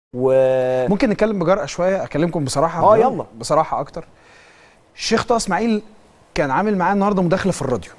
و ممكن نتكلم بجرأة شويه اكلمكم بصراحه آه، يلا. بصراحه اكتر الشيخ طه اسماعيل كان عامل معايا النهارده مداخله في الراديو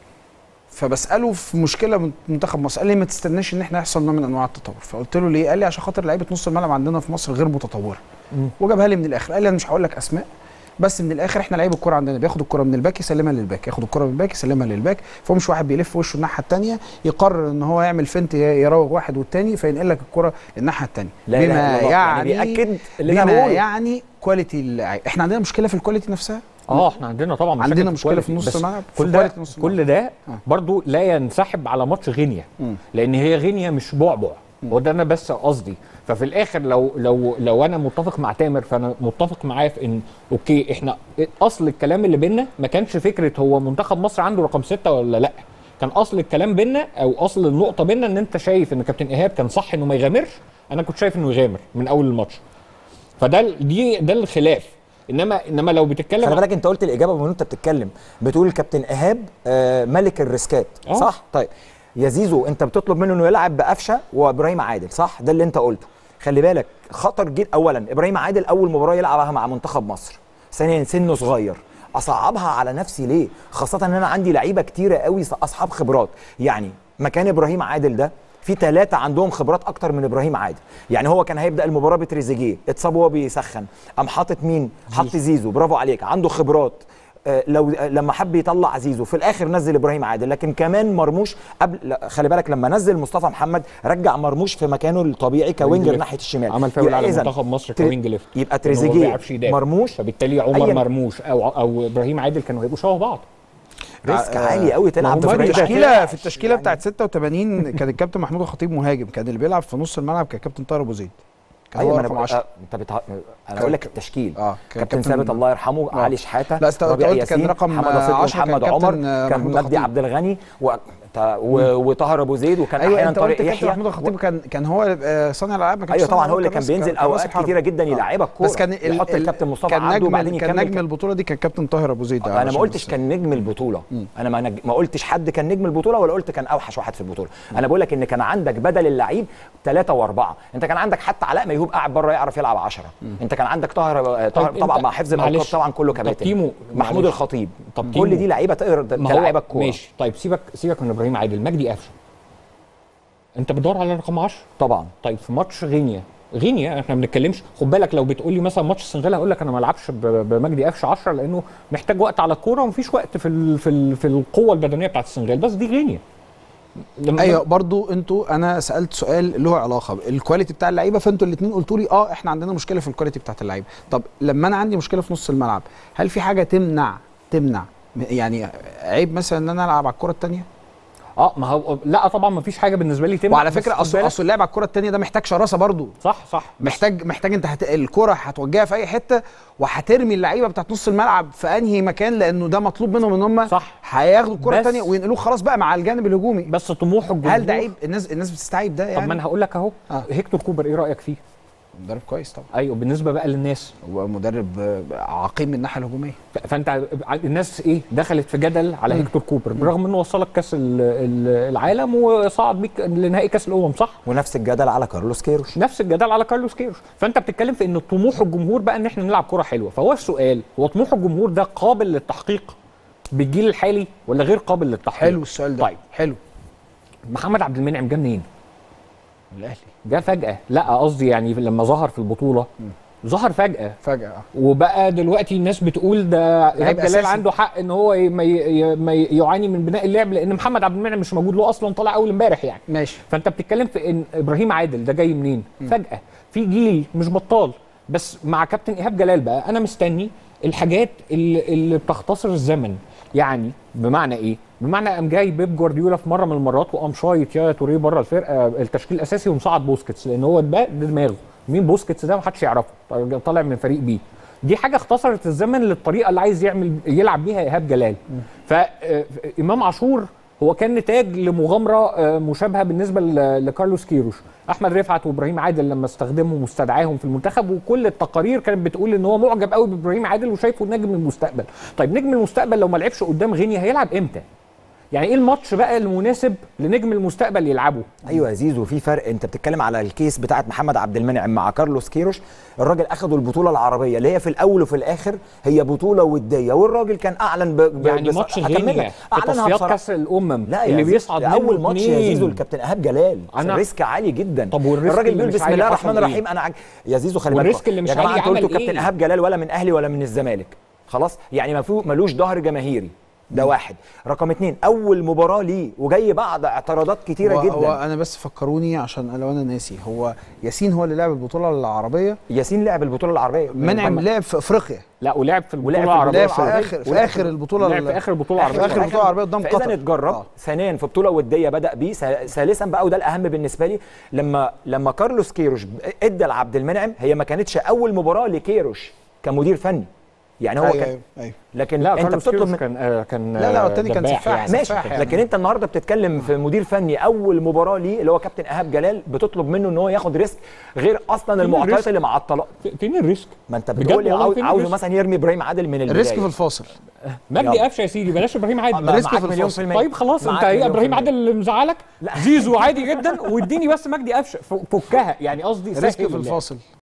فبساله في مشكله من منتخب مصر قال لي ما تستناش ان احنا يحصل نوع من انواع التطور فقلت له ليه قال لي عشان خاطر لعيبه نص الملعب عندنا في مصر غير متطوره وجابها لي من الاخر قال لي انا مش هقول لك اسماء بس من الاخر احنا لعيب الكوره عندنا بياخد الكوره من الباك يسلمها للباك ياخد الكوره من الباك يسلمها للباك فهو مش واحد بيلف وشه الناحيه الثانيه يقرر ان هو يعمل فنت يراوغ واحد والتاني فينقل لك الكوره للناحيه الثانيه لا إله إلا الله. يعني بيأكد اللي أنا بما بقوله. يعني كواليتي اللعيب احنا عندنا مشكله في الكواليتي نفسها اه احنا عندنا طبعا مشاكل عندنا في مشكلة في الكواليتي، نص بس الملعب، في كل ده كواليتي نص كل ده آه. برضو لا ينسحب على ماتش غينيا مم. لان هي غينيا مش بعبع هو ده انا بس قصدي ففي الاخر لو لو لو انا متفق مع تامر فانا متفق معاه في ان اوكي احنا اصل الكلام اللي بينا ما كانش فكره هو منتخب مصر عنده رقم ستة ولا لا كان اصل الكلام بينا او اصل النقطه بينا ان انت شايف ان كابتن ايهاب كان صح انه ما يغامرش انا كنت شايف انه يغامر من اول الماتش فده ال- دي ده الخلاف انما انما لو بتتكلم خلي عن- بالك انت قلت الاجابه من انت بتتكلم بتقول الكابتن ايهاب آه ملك الريسكات آه. صح طيب يا زيزو انت بتطلب منه انه يلعب بقفشه وابراهيم عادل صح ده اللي انت قلته خلي بالك خطر جدا اولا ابراهيم عادل اول مباراه يلعبها مع منتخب مصر ثانيا سنه صغير اصعبها على نفسي ليه خاصه ان انا عندي لعيبه كتيره قوي اصحاب خبرات يعني مكان ابراهيم عادل ده في ثلاثة عندهم خبرات أكتر من إبراهيم عادل، يعني هو كان هيبدأ المباراة بتريزيجيه، اتصاب وهو بيسخن، قام حاطط مين؟ حط زيزو، برافو عليك، عنده خبرات، آه، لو آه، لما حب يطلع زيزو في الاخر نزل ابراهيم عادل لكن كمان مرموش قبل لا، خلي بالك لما نزل مصطفى محمد رجع مرموش في مكانه الطبيعي كوينجر ليفت. ناحيه الشمال عمل فاول يبقى على إذن منتخب مصر تري- كوينج ليفت يبقى إن هو ما تريزيجيه بيلعبش يدافع. مرموش فبالتالي عمر أياً- مرموش او او ابراهيم عادل كانوا هيبقوا شبه بعض ريسك آه، عالي قوي ما تلعب هو في في فريق التشكيله دافع. في التشكيله بتاعت 86 كان الكابتن محمود الخطيب مهاجم كان اللي بيلعب في نص الملعب كان كابتن طاهر ابو زيد كان ايوه هو ما انا رقم بقول 10 آه، انت بتع... انا اقول لك التشكيل اه كان كابتن كابتن- ثابت الله يرحمه آه. علي شحاته لا، است- ربيع قلت كان ياسين، رقم محمد صدقي 10 كان محمد كابتن، عمر آه، كان محمود مجدي الخطيب. عبد الغني و... تا- و... وطاهر ابو زيد وكان ايوه احيانا انت قلت طارق كابتن يحيى محمود الخطيب كان كان هو آه، صانع الالعاب ما كانش ايوه صانع طبعا هو اللي الألعاب، كان بس بينزل كان راس اوقات الحربة. كتيره جدا آه. يلعبك كوره بس كان ال- يحط ال- الكابتن مصطفى كان عبده نجم وبعدين كان يكمل نجم البطوله دي كان كابتن طاهر ابو زيد انا عشان ما قلتش بس- كان نجم البطوله انا ما نج... ما قلتش حد كان نجم البطوله ولا قلت كان اوحش واحد في البطوله انا بقول لك ان كان عندك بدل اللعيب ثلاثه واربعه انت كان عندك حتى علاء ميهوب قاعد بره يعرف يلعب 10 انت كان عندك طاهر طاهر طيب طبعا انت- مع حفظ الالقاب معلش. طبعا كله طب كباتن تيمو، محمود معلش. الخطيب طب كل تيمو. دي لعيبه تقدر ما هو تلعبك كوره ماشي طيب سيبك سيبك من ابراهيم عادل مجدي قفشه انت بتدور على رقم 10 طبعا طيب في ماتش غينيا غينيا احنا ما بنتكلمش خد بالك لو بتقول لي مثلا ماتش السنغال هقول لك انا ما العبش ب- بمجدي قفشه 10 لانه محتاج وقت على الكوره ومفيش وقت في ال في ال في القوه البدنيه بتاعت السنغال بس دي غينيا لما- ايوه برضو انتوا انا سالت سؤال له علاقه الكواليتي بتاع اللعيبه فانتوا الاثنين قلتوا لي اه احنا عندنا مشكله في الكواليتي بتاعت اللعيبه طب لما انا عندي مشكله في نص الملعب هل في حاجه تمنع تمنع يعني عيب مثلا ان انا العب على الكره الثانيه اه ما هو لا طبعا ما فيش حاجه بالنسبه لي تمنع وعلى بس فكره خد اصل بالك- اصل اللعب على الكره الثانيه ده محتاج شراسه برضو صح صح بس- محتاج محتاج انت هت... الكره هتوجهها في اي حته وهترمي اللعيبه بتاعت نص الملعب في انهي مكان لانه ده مطلوب منهم ان هم صح. هياخدوا الكره بس- الثانيه وينقلوه خلاص بقى مع الجانب الهجومي بس طموح الجمهور هل ده عيب الناس الناس بتستعيب ده يعني طب ما انا هقول لك اهو آه. هيكتور كوبر ايه رايك فيه مدرب كويس طبعا ايوه بالنسبه بقى للناس هو مدرب آه، عقيم من الناحيه الهجوميه ف- فانت الناس ايه دخلت في جدل على هيكتور كوبر برغم انه وصلك كاس ال- ال- العالم وصعد بيك لنهائي كاس الامم صح ونفس الجدل على كارلوس كيروش نفس الجدل على كارلوس كيروش فانت بتتكلم في ان طموح الجمهور بقى ان احنا نلعب كره حلوه فهو السؤال هو طموح الجمهور ده قابل للتحقيق بالجيل الحالي ولا غير قابل للتحقيق حلو السؤال ده طيب حلو محمد عبد المنعم جه منين الاهلي جه فجاه لا قصدي يعني لما ظهر في البطوله ظهر فجاه فجاه آه. وبقى دلوقتي الناس بتقول ده ايهاب لعيب جلال أساسي. عنده حق ان هو ي- ما ي- ما ي- يعاني من بناء اللعب لان محمد عبد المنعم مش موجود له اصلا طالع اول امبارح يعني ماشي فانت بتتكلم في ان ابراهيم عادل ده جاي منين فجاه في جيل مش بطال بس مع كابتن ايهاب جلال بقى انا مستني الحاجات اللي, اللي بتختصر الزمن يعني بمعنى ايه بمعنى قام جاي بيب جوارديولا في مره من المرات وقام شايط يا توريه بره الفرقه التشكيل الاساسي ومصعد بوسكيتس لان هو ده ده دماغه مين بوسكيتس ده محدش يعرفه طالع من فريق بي دي حاجه اختصرت الزمن للطريقه اللي عايز يعمل يلعب بيها ايهاب جلال فامام عاشور هو كان نتاج لمغامره آه، مشابهه بالنسبه ل- لكارلوس كيروش احمد رفعت وابراهيم عادل لما استخدمهم واستدعاهم في المنتخب وكل التقارير كانت بتقول ان هو معجب قوي بابراهيم عادل وشايفه نجم المستقبل طيب نجم المستقبل لو ما لعبش قدام غينيا هيلعب امتى يعني ايه الماتش بقى المناسب لنجم المستقبل يلعبه ايوه يا زيزو في فرق انت بتتكلم على الكيس بتاعت محمد عبد المنعم مع كارلوس كيروش الراجل اخدوا البطوله العربيه اللي هي في الاول وفي الاخر هي بطوله وديه والراجل كان اعلن ب... ب... يعني بص- ماتش هكمل لك. غينيا في اعلنها تصفيات بصراحة. كاس الامم لا يا اللي زيزو، بيصعد ده منه اول ماتش يا اتنين. زيزو الكابتن ايهاب جلال أنا- ريسك عالي جدا طب والريسك الراجل اللي بيقول مش بسم عالي الله حصل الرحمن إيه؟ الرحيم انا عج... يا زيزو خلي والريسك بالكم. اللي مش يا جماعه عالي انتوا قلتوا عمل كابتن إيه؟ ايهاب جلال ولا من اهلي ولا من الزمالك خلاص يعني ما فيه ملوش ظهر جماهيري ده واحد رقم اتنين اول مباراه ليه وجاي بعد اعتراضات كتيره هو, جدا هو انا بس فكروني عشان لو انا ناسي هو ياسين هو اللي لعب البطوله العربيه ياسين لعب البطوله العربيه منعم محمد- لعب في افريقيا لا ولعب في البطوله ولعب في العربيه لعب في العربية. اخر في ولعب اخر في- البطوله لعب في اخر البطوله في العربيه اخر البطوله العربيه قدام فاذا قطر اتجرب آه. ثانيا في بطوله وديه بدا بيه ثا- ثالثا بقى وده الاهم بالنسبه لي لما لما كارلوس كيروش ادى لعبد المنعم هي ما كانتش اول مباراه لكيروش كمدير فني يعني هو أيوة كان أيوة أيوة. لكن لا انت كارلوس بتطلب كيروش من كان آه كان لا، لا، التاني كان دباح سفاح، يعني. ماشي سفاح يعني. لكن انت النهارده بتتكلم في مدير فني اول مباراه ليه اللي هو كابتن ايهاب جلال بتطلب منه ان هو ياخد ريسك غير اصلا المعطيات الريسك؟ اللي معطله في- فين الريسك ما انت بجد بتقول لي والله عاوز فين عاوزه الريسك؟ مثلا يرمي ابراهيم عادل من البدايه الريسك في الفاصل مجدي يلا. قفشه يا سيدي بلاش ابراهيم عادل بقى الريسك معاك في مليون الفاصل. في المية. طيب خلاص معاك انت ايه مليون في ابراهيم المية. عادل اللي مزعلك زيزو عادي جدا واديني بس مجدي قفشه ف- فكها يعني قصدي الريسك سهل في ال- الفاصل